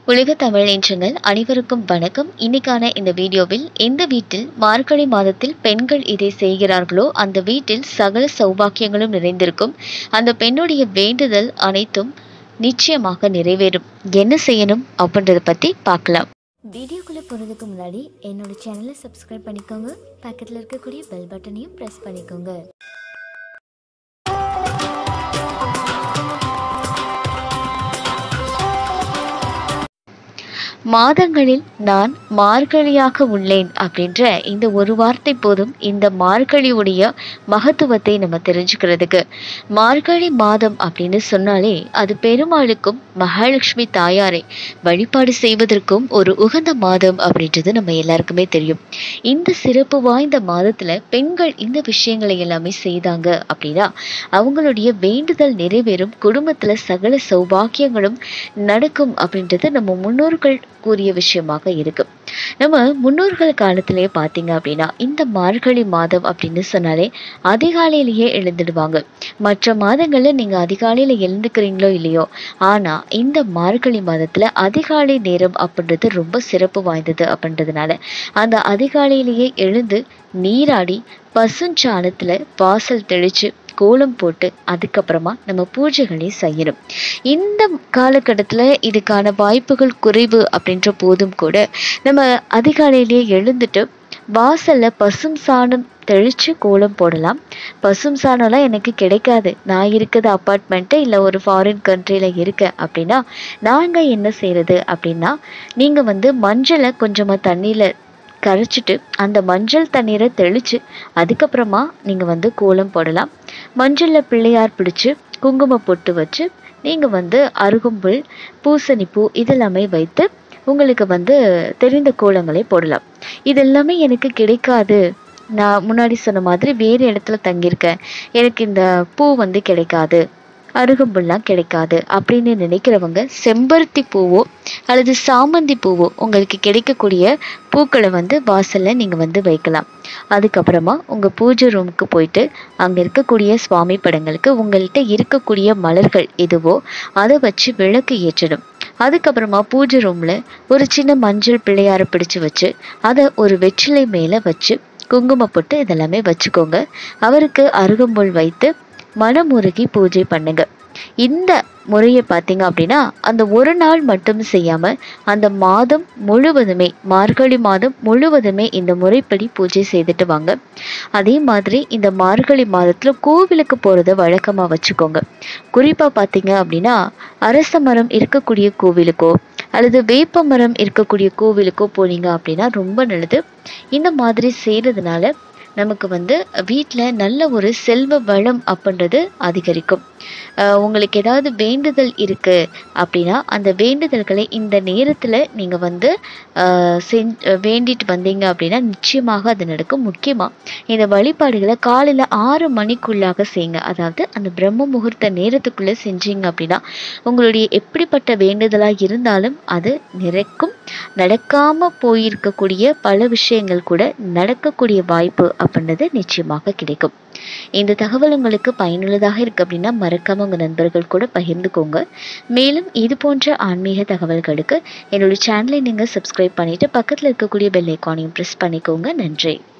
உலக தமிழ் என்றங்கள் அனைவருக்கும் வணக்கம் இன்னைக்கான இந்த வீடியோவில் எந்த வீட்டில் மார்கழி மாதத்தில் பெண்கள் இதை செய்கிறார்களோ அந்த வீட்டில் சகல சௌபாக்கியங்களும் நிறைந்திருக்கும் அந்த பெண்ணுடைய வேண்டுதல் அனைத்தும் நிச்சயமாக நிறைவேறும் என்ன செய்யணும் அப்படின்றத பற்றி பார்க்கலாம் வீடியோக்குள்ளே போகிறதுக்கு முன்னாடி என்னோட சேனலை சப்ஸ்கிரைப் பண்ணிக்கோங்க பக்கத்தில் இருக்கக்கூடிய பெல் பட்டனையும் ப்ரெஸ் பண்ணிக்கோங்க மாதங்களில் நான் மார்கழியாக உள்ளேன் அப்படின்ற இந்த ஒரு வார்த்தை போதும் இந்த மார்கழியுடைய மகத்துவத்தை நம்ம தெரிஞ்சுக்கிறதுக்கு மார்கழி மாதம் அப்படின்னு சொன்னாலே அது பெருமாளுக்கும் மகாலட்சுமி தாயாரை வழிபாடு செய்வதற்கும் ஒரு உகந்த மாதம் அப்படின்றது நம்ம எல்லாருக்குமே தெரியும் இந்த சிறப்பு வாய்ந்த மாதத்துல பெண்கள் இந்த விஷயங்களை எல்லாமே செய்தாங்க அப்படின்னா அவங்களுடைய வேண்டுதல் நிறைவேறும் குடும்பத்துல சகல சௌபாக்கியங்களும் நடக்கும் அப்படின்றது நம்ம முன்னோர்கள் கூறிய விஷயமாக இருக்கு நம்ம முன்னோர்கள் காலத்திலேயே பார்த்தீங்க அப்படின்னா இந்த மார்கழி மாதம் அப்படின்னு சொன்னாலே அதிகாலையிலேயே எழுந்துடுவாங்க மற்ற மாதங்கள்ல நீங்க அதிகாலையில எழுந்துக்கிறீங்களோ இல்லையோ ஆனா இந்த மார்கழி மாதத்துல அதிகாலை நேரம் அப்படின்றது ரொம்ப சிறப்பு வாய்ந்தது அப்படின்றதுனால அந்த அதிகாலையிலேயே எழுந்து நீராடி பசுஞ்சாணத்துல வாசல் தெளிச்சு கோலம் போட்டு அதுக்கப்புறமா நம்ம பூஜைகளை செய்யணும் இந்த காலகட்டத்தில் இதுக்கான வாய்ப்புகள் குறைவு அப்படின்ற போதும் கூட நம்ம அதிகாலையிலேயே எழுந்துட்டு வாசல்ல பசும் சாணம் தெளித்து கோலம் போடலாம் பசும் சாணம்லாம் எனக்கு கிடைக்காது நான் இருக்கிறது அப்பார்ட்மெண்ட்டு இல்லை ஒரு ஃபாரின் கண்ட்ரியில் இருக்கேன் அப்படின்னா நாங்கள் என்ன செய்கிறது அப்படின்னா நீங்கள் வந்து மஞ்சளை கொஞ்சமாக தண்ணியில் கரைச்சிட்டு அந்த மஞ்சள் தண்ணீரை தெளித்து அதுக்கப்புறமா நீங்கள் வந்து கோலம் போடலாம் மஞ்சளில் பிள்ளையார் பிடிச்சி குங்கும பொட்டு வச்சு நீங்கள் வந்து அருகம்புல் பூசணிப்பூ இதெல்லாமே வைத்து உங்களுக்கு வந்து தெரிந்த கோலங்களை போடலாம் இதெல்லாமே எனக்கு கிடைக்காது நான் முன்னாடி சொன்ன மாதிரி வேறு இடத்துல தங்கியிருக்கேன் எனக்கு இந்த பூ வந்து கிடைக்காது அருகம்புல்லாம் கிடைக்காது அப்படின்னு நினைக்கிறவங்க செம்பருத்தி பூவோ அல்லது சாமந்தி பூவோ உங்களுக்கு கிடைக்கக்கூடிய பூக்களை வந்து வாசலில் நீங்கள் வந்து வைக்கலாம் அதுக்கப்புறமா உங்கள் பூஜை ரூமுக்கு போயிட்டு அங்கே இருக்கக்கூடிய சுவாமி படங்களுக்கு உங்கள்கிட்ட இருக்கக்கூடிய மலர்கள் எதுவோ அதை வச்சு விளக்கு ஏற்றணும் அதுக்கப்புறமா பூஜை ரூமில் ஒரு சின்ன மஞ்சள் பிள்ளையாரை பிடிச்சு வச்சு அதை ஒரு வெற்றிலை மேலே வச்சு குங்கும பொட்டு இதெல்லாமே வச்சுக்கோங்க அவருக்கு அருகம்புல் வைத்து மனமுருகி பூஜை பண்ணுங்க இந்த முறையை பார்த்தீங்க அப்படின்னா அந்த ஒரு நாள் மட்டும் செய்யாம அந்த மாதம் முழுவதுமே மார்கழி மாதம் முழுவதுமே இந்த முறைப்படி பூஜை செய்துட்டு வாங்க அதே மாதிரி இந்த மார்கழி மாதத்துல கோவிலுக்கு போறத வழக்கமா வச்சுக்கோங்க குறிப்பா பார்த்தீங்க அப்படின்னா அரச மரம் இருக்கக்கூடிய கோவிலுக்கோ அல்லது வேப்ப மரம் இருக்கக்கூடிய கோவிலுக்கோ போனீங்க அப்படின்னா ரொம்ப நல்லது இந்த மாதிரி செய்யறதுனால நமக்கு வந்து வீட்டில் நல்ல ஒரு செல்வ வளம் அப்படின்றது அதிகரிக்கும் உங்களுக்கு ஏதாவது வேண்டுதல் இருக்குது அப்படின்னா அந்த வேண்டுதல்களை இந்த நேரத்தில் நீங்கள் வந்து செஞ் வேண்டிட்டு வந்தீங்க அப்படின்னா நிச்சயமாக அது நடக்கும் முக்கியமாக இந்த வழிபாடுகளை காலையில் ஆறு மணிக்குள்ளாக செய்யுங்க அதாவது அந்த பிரம்ம முகூர்த்த நேரத்துக்குள்ளே செஞ்சீங்க அப்படின்னா உங்களுடைய எப்படிப்பட்ட வேண்டுதலாக இருந்தாலும் அது நிறைக்கும் நடக்காமல் போயிருக்கக்கூடிய பல விஷயங்கள் கூட நடக்கக்கூடிய வாய்ப்பு அப்படின்றது நிச்சயமாக கிடைக்கும் இந்த தகவல் உங்களுக்கு பயனுள்ளதாக இருக்கு அப்படின்னா மறக்காம உங்க நண்பர்கள் கூட பகிர்ந்துக்கோங்க மேலும் இது போன்ற ஆன்மீக தகவல்களுக்கு என்னோட சேனலை நீங்க சப்ஸ்கிரைப் பண்ணிட்டு பக்கத்தில் இருக்கக்கூடிய பெல் ஐக்கானையும் ப்ரெஸ் பண்ணிக்கோங்க நன்றி